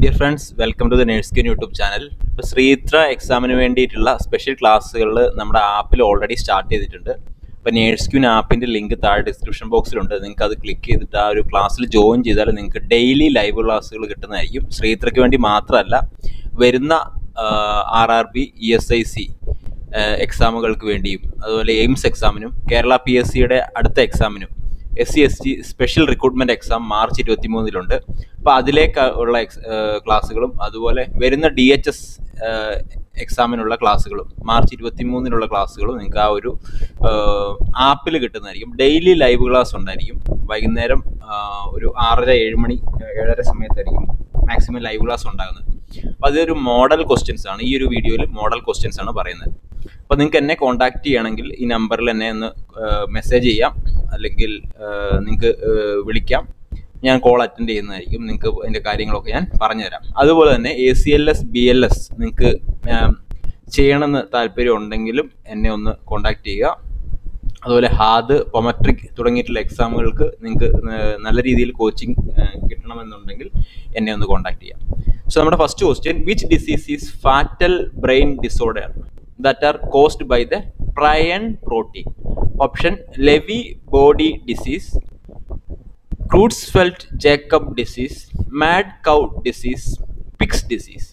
Dear friends welcome to the nurse queen YouTube channel ഇപ്പോൾ ശ്രീത്ര എക്സാമിന് വേണ്ടിയിട്ടുള്ള സ്പെഷ്യൽ ക്ലാസ്സുകൾ നമ്മുടെ ആപ്പിൽ ഓൾറെഡി സ്റ്റാർട്ട് ചെയ്തിട്ടുണ്ട് അപ്പോൾ നേഴ്സ് ക്യൂൻ ആപ്പിൻ്റെ ലിങ്ക് താഴെ ഡിസ്ക്രിപ്ഷൻ ബോക്സിലുണ്ട് നിങ്ങൾക്ക് അത് ക്ലിക്ക് ചെയ്തിട്ട് ആ ഒരു ക്ലാസ്സിൽ ജോയിൻ ചെയ്താൽ നിങ്ങൾക്ക് ഡെയിലി ലൈവ് ക്ലാസ്സുകൾ കിട്ടുന്നതായിരിക്കും ശ്രീത്രയ്ക്ക് വേണ്ടി മാത്രമല്ല വരുന്ന R R B E S I C എക്സാമുകൾക്ക് വേണ്ടിയും അതുപോലെ എയിംസ് എക്സാമിനും കേരള പി എസ് സിയുടെ അടുത്ത എക്സാമിനും S C S T special recruitment exam March ഇരുപത്തി മൂന്നിലുണ്ട് അപ്പോൾ അതിലേക്ക് ഉള്ള ക്ലാസ്സുകളും അതുപോലെ വരുന്ന ഡി എച്ച് എസ് എക്സാമിനുള്ള ക്ലാസ്സുകളും മാർച്ച് ഇരുപത്തി മൂന്നിനുള്ള ക്ലാസ്സുകളും നിങ്ങൾക്ക് ആ ഒരു ആപ്പിൽ കിട്ടുന്നതായിരിക്കും ഡെയിലി ലൈവ് ക്ലാസ് ഉണ്ടായിരിക്കും വൈകുന്നേരം ഒരു ആറര ഏഴ് മണി ഏഴര സമയത്തായിരിക്കും മാക്സിമം ലൈവ് ക്ലാസ് ഉണ്ടാകുന്നത് അപ്പോൾ അതൊരു മോഡൽ ക്വസ്റ്റ്യൻസ് ആണ് ഈ ഒരു വീഡിയോയിൽ മോഡൽ ക്വസ്റ്റ്യൻസ് ആണ് പറയുന്നത് അപ്പോൾ നിങ്ങൾക്ക് എന്നെ കോൺടാക്ട് ചെയ്യണമെങ്കിൽ ഈ നമ്പറിൽ എന്നെ ഒന്ന് മെസ്സേജ് ചെയ്യാം അല്ലെങ്കിൽ നിങ്ങൾക്ക് വിളിക്കാം ഞാൻ കോൾ അറ്റൻഡ് ചെയ്യുന്നതായിരിക്കും നിങ്ങൾക്ക് അതിൻ്റെ കാര്യങ്ങളൊക്കെ ഞാൻ പറഞ്ഞുതരാം അതുപോലെ തന്നെ A C L S B L S നിങ്ങൾക്ക് ചെയ്യണമെന്ന് താല്പര്യം ഉണ്ടെങ്കിലും എന്നെ ഒന്ന് കോൺടാക്ട് ചെയ്യുക അതുപോലെ ഹാദ് പൊമട്രിക് തുടങ്ങിയിട്ടുള്ള എക്സാമുകൾക്ക് നിങ്ങൾക്ക് നല്ല രീതിയിൽ കോച്ചിങ് കിട്ടണമെന്നുണ്ടെങ്കിൽ എന്നെ ഒന്ന് കോൺടാക്ട് ചെയ്യാം സോ നമ്മുടെ first question which disease is fatal brain disorder that are caused by the prion protein. Option Levy body disease, Creutzfeldt Jacob disease, mad cow disease, Pick's disease.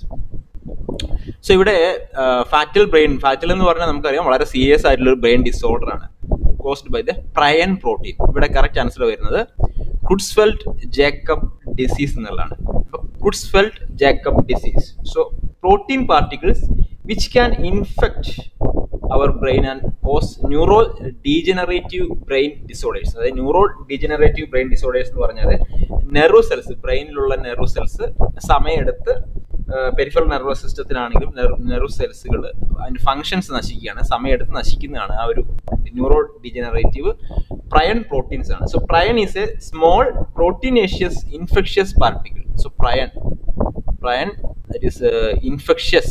So ഇവിടെ fatal brain fatal എന്ന് പറഞ്ഞാൽ നമുക്കറിയാം വളരെ serious ആയിട്ടുള്ള ഒരു brain disorder ആണ് caused by the prion protein ഇവിടെ correct answer വരുന്നത് കുഡ്സ്ഫെൽറ്റ് ജേക്കബ് ഡിസീസ് എന്നുള്ളതാണ് Creutzfeldt Jakob disease so protein particles which can infect our brain and cause neuro degenerative brain disorders അതായത് ന്യൂറോ ഡീജനറേറ്റീവ് ബ്രെയിൻ ഡിസോർഡേഴ്സ് എന്ന് പറഞ്ഞാൽ nerve cells ബ്രെയിനിലുള്ള nerve cells സമയമെടുത്ത് peripheral nervous സിസ്റ്റത്തിലാണെങ്കിലും nerve സെൽസുകൾ അതിന്റെ functions നശിക്കുകയാണ് സമയമെടുത്ത് നശിക്കുന്നതാണ് ആ ഒരു ന്യൂറോ ഡിജനറേറ്റീവ് പ്രയൺ പ്രോട്ടീൻസ് ആണ് so prion is a small proteinaceous infectious particle so prion prion that is infectious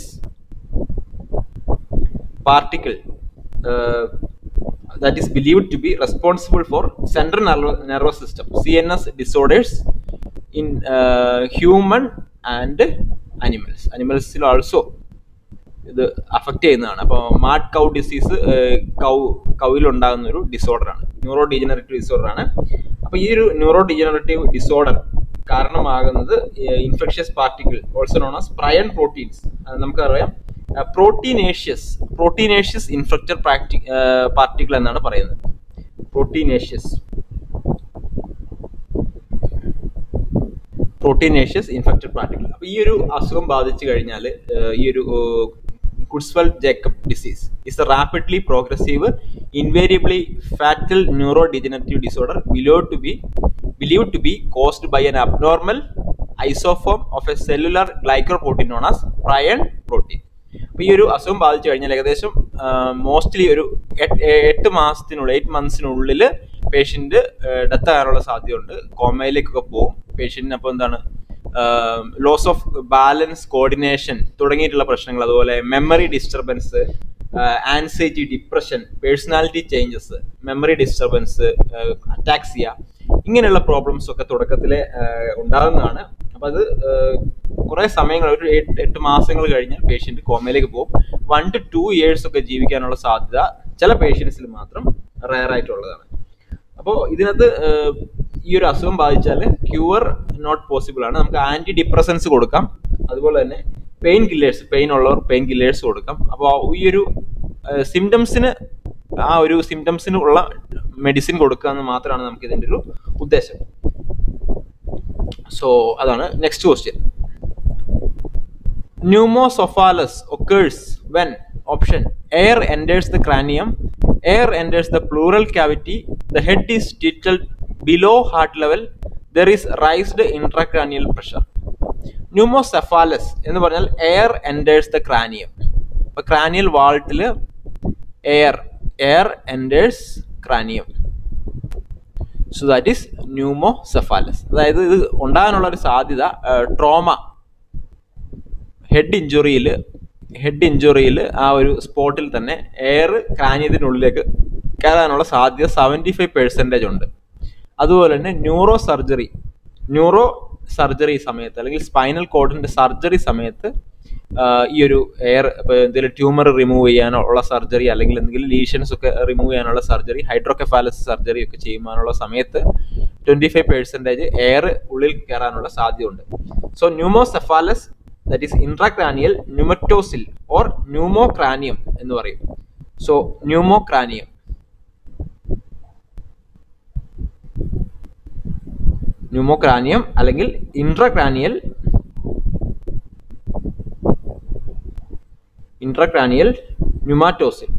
particle uh, that is believed to be responsible for central nervous, nervous system CNS disorders in uh, human and animals. Animalsil also ഇത് affect ചെയ്യുന്നതാണ് അപ്പോൾ mad കൗ disease കൗ കൗയിൽ ഉണ്ടാകുന്ന ഒരു disorder ആണ് neuro degenerative disorder ആണ് അപ്പോൾ ഈ ഒരു ന്യൂറോ ഡീജനറേറ്റീവ് ഡിസോർഡർ കാരണമാകുന്നത് infectious particle also known as prion proteins നമുക്കറിയാം പ്രോട്ടീനേഷ്യസ് പ്രോട്ടീനേഷ്യസ് ഇൻഫെക്റ്റർ പ്രാക്ടി പാർട്ടിക്കിൾ എന്നാണ് പറയുന്നത് പ്രോട്ടീനേഷ്യസ് പ്രോട്ടീനേഷ്യസ് ഇൻഫെക്റ്റഡ് പാർട്ടിക്കിൾ അപ്പൊ ഈ ഒരു അസുഖം ബാധിച്ചു കഴിഞ്ഞാൽ ഈ ഒരു Creutzfeldt Jakob disease is a rapidly progressive invariably fatal neuro degenerative disorder below to be believe to be caused by an abnormal isoform of a cellular glyco protein known as prion protein അപ്പൊ ഈ ഒരു അസുഖം ബാധിച്ചു കഴിഞ്ഞാൽ ഏകദേശം mostly ഒരു എട്ട് മാസത്തിനുള്ളിൽ എയ്റ്റ് മന്ത്സിനുള്ളിൽ പേഷ്യന്റ് ഡെത്ത് ആകാനുള്ള സാധ്യതയുണ്ട് കോമയിലേക്കൊക്കെ പോകും പേഷ്യന്റിന് അപ്പോൾ എന്താണ് ലോസ് ഓഫ് ബാലൻസ് കോർഡിനേഷൻ തുടങ്ങിയിട്ടുള്ള പ്രശ്നങ്ങൾ അതുപോലെ memory disturbance anxiety depression personality changes memory disturbance ataxia ഇങ്ങനെയുള്ള പ്രോബ്ലംസ് ഒക്കെ തുടക്കത്തിൽ ഉണ്ടാകുന്നതാണ് അപ്പൊ അത് കുറെ സമയങ്ങൾ ഒരു എട്ട് മാസങ്ങൾ കഴിഞ്ഞാൽ പേഷ്യന്റ് കോമയിലേക്ക് പോകും വൺ ടു ടു ഇയേഴ്സ് ഒക്കെ ജീവിക്കാനുള്ള സാധ്യത ചില പേഷ്യൻസിൽ മാത്രം റയർ ആയിട്ടുള്ളതാണ് അപ്പോൾ ഇതിനകത്ത് ഈ ഒരു അസുഖം ബാധിച്ചാൽ ക്യൂർ നോട്ട് പോസിബിൾ ആണ് നമുക്ക് ആന്റി ഡിപ്രസൻസ് കൊടുക്കാം അതുപോലെ തന്നെ പെയിൻ കില്ലേഴ്സ് പെയിൻ ഉള്ളവർ പെയിൻ കില്ലേഴ്സ് കൊടുക്കാം അപ്പോൾ ഈ ഒരു സിംറ്റംസിന് ആ ഒരു സിംറ്റംസിന് ഉള്ള മെഡിസിൻ കൊടുക്കുക എന്ന് മാത്രമാണ് നമുക്ക് ഇതിൻ്റെ ഒരു ഉദ്ദേശം സോ അതാണ് next question pneumocephalus occurs when option air enters the cranium air enters the pleural cavity the head is tilted below heart level there is raised intracranial pressure pneumocephalus എന്ന് പറഞ്ഞാൽ എയർ എൻറ്റേഴ്സ് ദ ക്രാനിയം ഇപ്പൊ cranial വാൾട്ടിൽ air air enters cranium so that is pneumocephalus അതായത് ഇത് ഉണ്ടാകാനുള്ള ഒരു സാധ്യത trauma head ഇഞ്ചുറിയിൽ ഹെഡ് ഇഞ്ചുറിയിൽ ആ ഒരു സ്പോട്ടിൽ തന്നെ എയർ ക്രാനിയത്തിനുള്ളിലേക്ക് കയറാനുള്ള സാധ്യത സെവൻറ്റി ഫൈവ് പെർസെൻറ്റേജ് ഉണ്ട് അതുപോലെ തന്നെ ന്യൂറോ സർജറി ന്യൂറോ സർജറി സമയത്ത് അല്ലെങ്കിൽ സ്പൈനൽ കോഡിന്റെ സർജറി സമയത്ത് ആഹ് ഈ ഒരു എയർ ഇപ്പോൾ എന്തെങ്കിലും ട്യൂമർ റിമൂവ് ചെയ്യാനോ ഉള്ള സർജറി അല്ലെങ്കിൽ എന്തെങ്കിലും ലീഷൻസ് ഒക്കെ റിമൂവ് ചെയ്യാനുള്ള സർജറി ഹൈഡ്രോകെഫാലസ് സർജറി ഒക്കെ ചെയ്യുവാനുള്ള സമയത്ത് ട്വന്റി ഫൈവ് പെർസെൻറ്റേജ് എയർ ഉള്ളിൽ കയറാനുള്ള സാധ്യതയുണ്ട് so pneumocephalus that is intracranial pneumatocele or pneumocranium എന്ന് പറയും സോ ന്യൂമോക്രാനിയം ന്യൂമോക്രാനിയം അല്ലെങ്കിൽ intracranial intracranial pneumatocele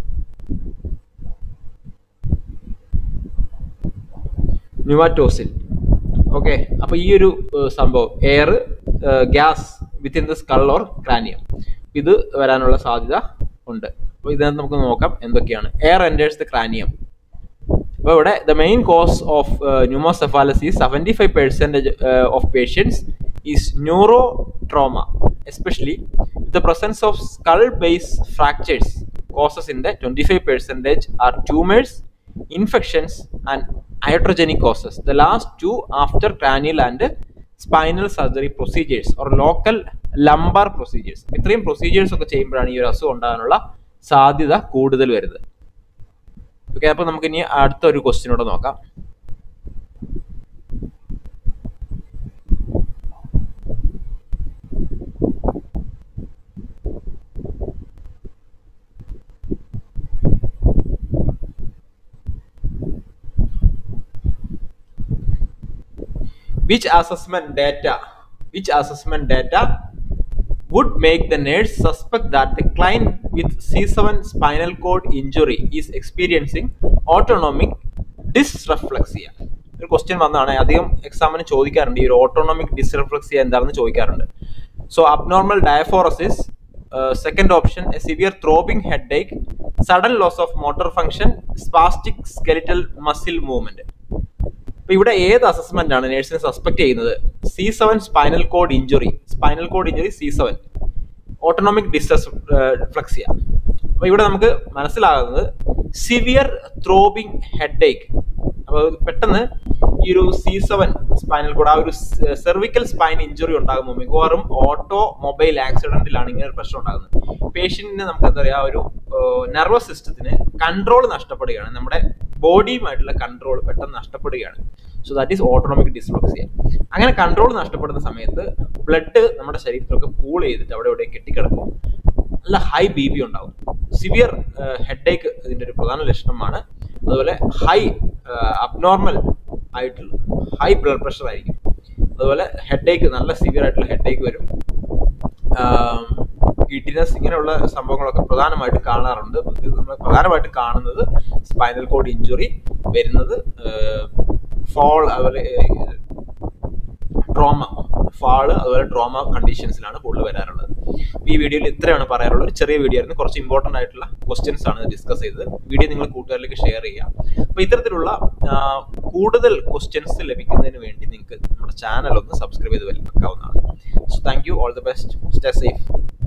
pneumatocele okay അപ്പൊ ഈ ഒരു ഏഹ്, സംഭവം air gas within the skull or cranium ഇത് വരാനുള്ള സാധ്യത ഉണ്ട് അപ്പൊ ഇതിനകത്ത് നമുക്ക് നോക്കാം എന്തൊക്കെയാണ് എയർ എൻറ്റേഴ്സ് ദ ക്രാനിയം അപ്പോൾ ഇവിടെ the main cause of pneumocephalus ഈ seventy five percentage of patients is neuro trauma especially the presence of skull base fractures causes in the twenty five percentage are tumours infections and iatrogenic causes. The last two after cranial and spinal surgery procedures or local lumbar procedures. ഇത്രയും procedures ഒക്കെ ചെയ്യുമ്പോഴാണ് ഈ ഒരു അസുഖം ഉണ്ടാകാനുള്ള സാധ്യത കൂടുതൽ വരുന്നത് ഓക്കെ അപ്പൊ നമുക്ക് ഇനി അടുത്ത ഒരു ക്വസ്റ്റ്യനോടെ നോക്കാം which assessment data which assessment data would make the nurse suspect that the client with C7 spinal cord injury is experiencing autonomic dysreflexia ഒരു ക്വസ്റ്റ്യൻ വന്നാണ് അധികം എക്സാമിന് ചോദിക്കാറുണ്ട് ഈ ഒരു ഓട്ടോണോമിക് ഡിസ്റെഫ്ലക്സിയ എന്താണെന്ന് ചോദിക്കാറുണ്ട് so abnormal diaphoresis second option a severe throbbing headache sudden loss of motor function spastic skeletal muscle movement അപ്പൊ ഇവിടെ ഏത് അസസ്മെന്റ് ആണ് നേഴ്സിനെ സസ്പെക്ട് ചെയ്യുന്നത് C seven spinal cord injury spinal cord injury C seven autonomic dysreflexia അപ്പൊ ഇവിടെ നമുക്ക് മനസ്സിലാകുന്നത് സിവിയർ ത്രോബിംഗ് ഹെഡ് ഏക്ക് അപ്പൊ പെട്ടെന്ന് ഈ ഒരു സി സെവൻ സ്പൈനൽ കോഡ് ആ ഒരു സെർവിക്കൽ സ്പൈൻ ഇഞ്ചുറി ഉണ്ടാകുമ്പോൾ മിക്കവാറും ഓട്ടോ മൊബൈൽ ആക്സിഡന്റിലാണ് ഇങ്ങനെ ഒരു പ്രശ്നം ഉണ്ടാകുന്നത് പേഷ്യന്റിന് നമുക്ക് എന്താ പറയാ ഒരു നെർവസ് സിസ്റ്റത്തിന് കൺട്രോൾ നഷ്ടപ്പെടുകയാണ് നമ്മുടെ ബോഡിയുമായിട്ടുള്ള കൺട്രോൾ പെട്ടെന്ന് നഷ്ടപ്പെടുകയാണ് so that is autonomic dysreflexia അങ്ങനെ കൺട്രോൾ നഷ്ടപ്പെടുന്ന സമയത്ത് ബ്ലഡ് നമ്മുടെ ശരീരത്തിലൊക്കെ കൂൾ ചെയ്തിട്ട് അവിടെ ഇവിടെ കെട്ടിക്കിടക്കും നല്ല ഹൈ ബി പി ഉണ്ടാവും സിവിയർ ഹെഡ് ഏക്ക് ഇതിന്റെ ഒരു പ്രധാന ലക്ഷണമാണ് അതുപോലെ ഹൈ അബ്നോർമൽ ആയിട്ടുള്ള ഹൈ ബ്ലഡ് പ്രഷർ ആയിരിക്കും അതുപോലെ ഹെഡ് ഏക്ക് നല്ല സിവിയർ ആയിട്ടുള്ള ഹെഡ് ഏക്ക് വരും ഗിഡിനസ് ഇങ്ങനെയുള്ള സംഭവങ്ങളൊക്കെ പ്രധാനമായിട്ട് കാണാറുണ്ട് ഇത് നമ്മൾ പ്രധാനമായിട്ട് കാണുന്നത് സ്പൈനൽ കോഡ് ഇഞ്ചുറി വരുന്നത് ഫോൾ അതുപോലെ ട്രോമ ഫാള് അതുപോലെ ട്രോമ കണ്ടീഷൻസിലാണ് കൂടുതൽ വരാറുള്ളത് ഈ വീഡിയോയിൽ ഇത്രയാണ് പറയാനുള്ളത് ഒരു ചെറിയ വീഡിയോ ആയിരുന്നു കുറച്ച് ഇമ്പോർട്ടൻ്റ് ആയിട്ടുള്ള ക്വസ്റ്റ്യൻസ് ആണ് ഡിസ്കസ് ചെയ്തത് വീഡിയോ നിങ്ങൾ കൂട്ടുകാരിലേക്ക് ഷെയർ ചെയ്യുക അപ്പോൾ ഇത്തരത്തിലുള്ള കൂടുതൽ ക്വസ്റ്റ്യൻസ് ലഭിക്കുന്നതിന് വേണ്ടി നിങ്ങൾക്ക് നമ്മുടെ ചാനൽ ഒന്ന് സബ്സ്ക്രൈബ് ചെയ്ത് വെക്കാവുന്നതാണ് so thank you all the best stay safe